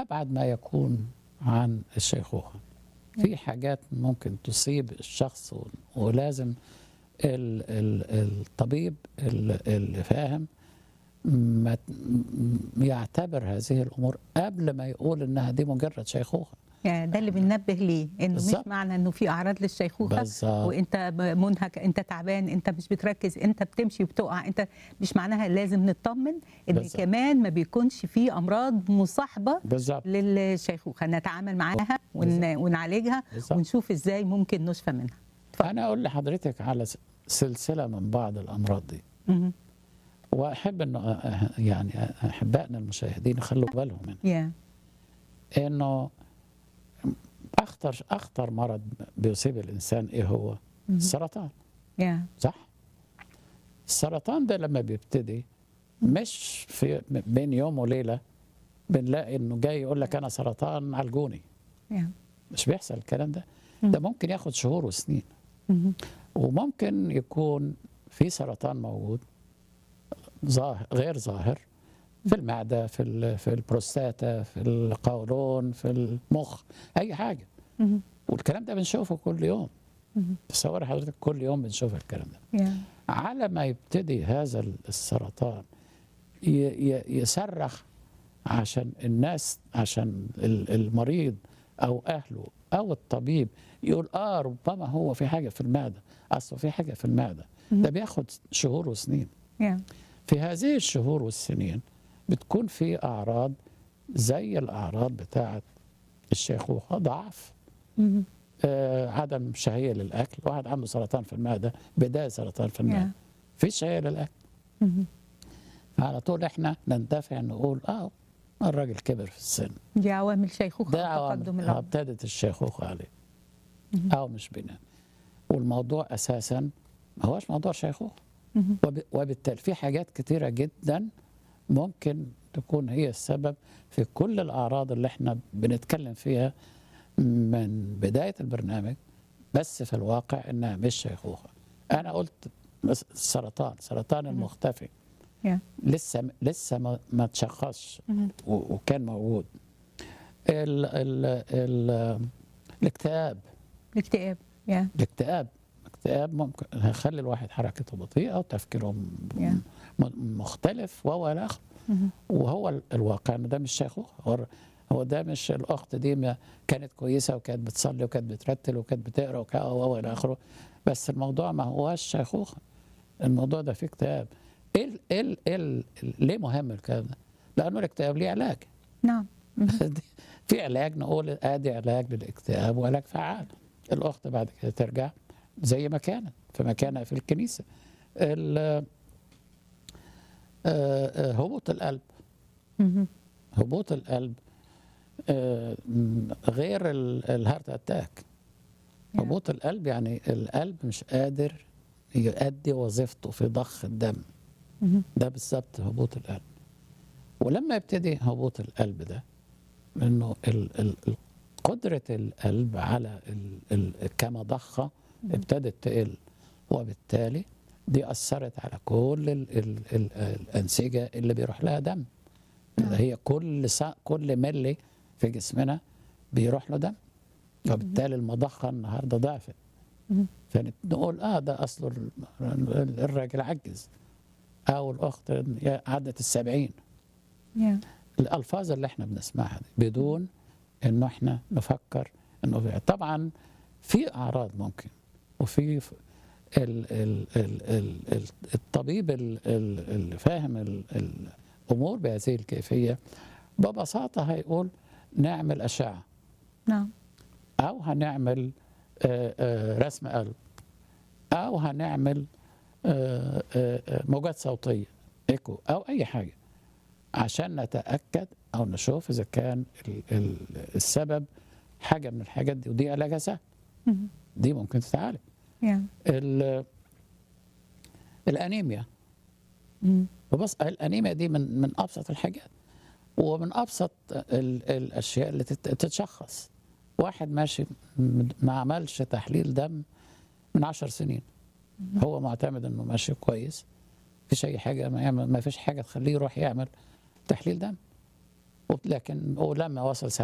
ابعد ما يكون عن الشيخوخه في حاجات ممكن تصيب الشخص و- ولازم ال- ال- الطبيب ال- اللي فاهم ما ت- م- يعتبر هذه الامور قبل ما يقول انها دي مجرد شيخوخه يعني ده اللي بننبه ليه انه مش بالظبط. معنى انه في اعراض للشيخوخه بالظبط وانت منهك انت تعبان انت مش بتركز انت بتمشي وبتقع انت مش معناها لازم نطمن ان بالظبط. كمان ما بيكونش في امراض مصاحبه بالظبط للشيخوخه نتعامل معاها ون... بالظبط. ونعالجها بالظبط. ونشوف ازاي ممكن نشفى منها انا اقول لحضرتك على س- سلسله من بعض الامراض دي مهم. واحب انه أ- يعني احبائنا المشاهدين يخلوا بالهم منها يا انه اخطر اخطر مرض بيصيب الانسان ايه هو؟ مهم. السرطان يا صح؟ السرطان ده لما بيبتدي مش في بين يوم وليله بنلاقي انه جاي يقول لك انا سرطان عالجوني يا مش بيحصل الكلام ده مم. ده ممكن ياخد شهور وسنين مهم. وممكن يكون في سرطان موجود ظاهر غير ظاهر في المعده في ال- في البروستاتا في القولون في المخ اي حاجه مهم. والكلام ده بنشوفه كل يوم مهم. تصور حضرتك كل يوم بنشوف الكلام ده يا على ما يبتدي هذا السرطان ي- ي- يصرخ عشان الناس عشان ال- المريض او اهله او الطبيب يقول اه ربما هو في حاجه في المعده اصله في حاجه في المعده ده بياخد شهور وسنين يا في هذه الشهور والسنين بتكون في اعراض زي الاعراض بتاعه الشيخوخه ضعف مهم. آه عدم شهيه للاكل واحد عنده سرطان في المعده بدايه سرطان في المعده يا في شهيه للاكل مهم. على طول احنا نندفع نقول اه الراجل كبر في السن دي عوامل شيخوخه ده وتقدم عوامل آه، العمر ابتدت الشيخوخه عليه مهم. او مش بناء والموضوع اساسا ما هوش موضوع شيخوخه مهم. وب- وبالتالي في حاجات كتيره جدا ممكن تكون هي السبب في كل الاعراض اللي احنا بنتكلم فيها من بدايه البرنامج بس في الواقع انها مش شيخوخه انا قلت بس السرطان سرطان مهم. المختفي يا لسه لسه ما, ما تشخصش مهم. و- وكان موجود ال ال ال الاكتئاب الاكتئاب يا الاكتئاب الاكتئاب ممكن هيخلي الواحد حركته بطيئه وتفكيره م- يا. م- مختلف وهو الى اخره مهم. وهو ال- الواقع ان ده مش شيخوخه هو- هو ده مش الاخت دي ما كانت كويسه وكانت بتصلي وكانت بترتل وكانت بتقرا وك- وهو الى اخره بس الموضوع ما هوش شيخوخه الموضوع ده فيه اكتئاب ايه ال- ايه ال- إيه ال- ليه مهم الكلام ده؟ لانه الاكتئاب ليه علاج نعم مهم. في علاج نقول ادي علاج للاكتئاب وعلاج فعال الاخت بعد كده ترجع زي ما كانت في مكانها في الكنيسه ال- آه، آه، هبوط القلب مهم. هبوط القلب آه، م- غير ال- الهارت اتاك يا. هبوط القلب يعني القلب مش قادر يؤدي وظيفته في ضخ الدم مهم. ده بالظبط هبوط القلب ولما يبتدي هبوط القلب ده انه ال- ال- ال- قدرة القلب على ال- ال- كمضخة ابتدت تقل وبالتالي دي أثرت على كل ال ال ال الأنسجة اللي بيروح لها دم نعم. هي كل سا كل ملي في جسمنا بيروح له دم وبالتالي المضخة النهاردة ضعفت مهم. فنقول اه ده اصله ال- الراجل عجز او الاخت عدت السبعين يا الالفاظ اللي احنا بنسمعها دي بدون انه احنا نفكر انه في طبعا في اعراض ممكن وفي ف- ال ال ال ال ال الطبيب ال- ال- اللي فاهم ال- الامور بهذه الكيفيه ببساطه هيقول نعمل اشعه نعم او هنعمل آه، آه، رسم قلب او هنعمل آه، آه، آه، موجات صوتيه ايكو او اي حاجه عشان نتاكد او نشوف اذا كان ال- ال- السبب حاجه من الحاجات دي ودي علاجها سهل مهم. دي ممكن تتعالج يا ال- الانيميا مهم. وبس الانيميا دي من من ابسط الحاجات ومن ابسط ال- الاشياء اللي تت- تتشخص واحد ماشي م- ما عملش تحليل دم من عشر سنين هو معتمد انه ماشي كويس مفيش اي حاجه ما, يعمل ما فيش حاجه تخليه يروح يعمل تحليل دم وب- لكن ولما وصل